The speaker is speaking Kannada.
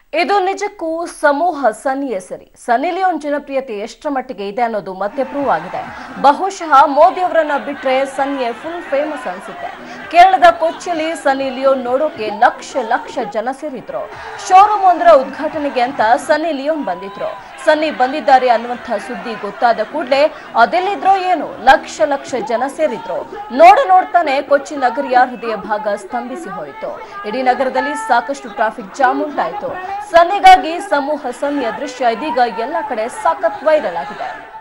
ಇದು ನಿಜಕ್ಕೂ ಸಮೂಹ ಸನ್ನಿಯೇ ಸರಿ ಸನ್ನಿ ಲಿಯೋನ್ ಜನಪ್ರಿಯತೆ ಎಷ್ಟರ ಮಟ್ಟಿಗೆ ಇದೆ ಅನ್ನೋದು ಮತ್ತೆ ಪ್ರೂವ್ ಆಗಿದೆ ಬಹುಶಃ ಮೋದಿ ಅವರನ್ನ ಬಿಟ್ರೆ ಸನ್ನಿಯೇ ಫುಲ್ ಫೇಮಸ್ ಅನ್ಸುತ್ತೆ ಕೇರಳದ ಕೊಚ್ಚಿಯಲ್ಲಿ ಸನ್ನಿ ಲಿಯೋನ್ ನೋಡೋಕೆ ಲಕ್ಷ ಲಕ್ಷ ಜನ ಸೇರಿದ್ರು ಶೋರೂಮ್ ಒಂದರ ಉದ್ಘಾಟನೆಗೆ ಅಂತ ಸನ್ನಿ ಲಿಯೋನ್ ಬಂದಿದ್ರು ಸನ್ನಿ ಬಂದಿದ್ದಾರೆ ಅನ್ನುವಂಥ ಸುದ್ದಿ ಗೊತ್ತಾದ ಕೂಡಲೇ ಅದೆಲ್ಲಿದ್ರೋ ಏನು ಲಕ್ಷ ಲಕ್ಷ ಜನ ಸೇರಿದ್ರು ನೋಡ ನೋಡ್ತಾನೆ ಕೊಚ್ಚಿ ನಗರಿಯ ಹೃದಯ ಭಾಗ ಸ್ತಂಭಿಸಿ ಹೋಯಿತು ಇಡೀ ನಗರದಲ್ಲಿ ಸಾಕಷ್ಟು ಟ್ರಾಫಿಕ್ ಜಾಮ್ ಉಂಟಾಯಿತು ಸನ್ನಿಗಾಗಿ ಸಮೂಹ ಸನ್ನಿಯ ದೃಶ್ಯ ಇದೀಗ ಎಲ್ಲ ಕಡೆ ಸಖತ್ ವೈರಲ್ ಆಗಿದೆ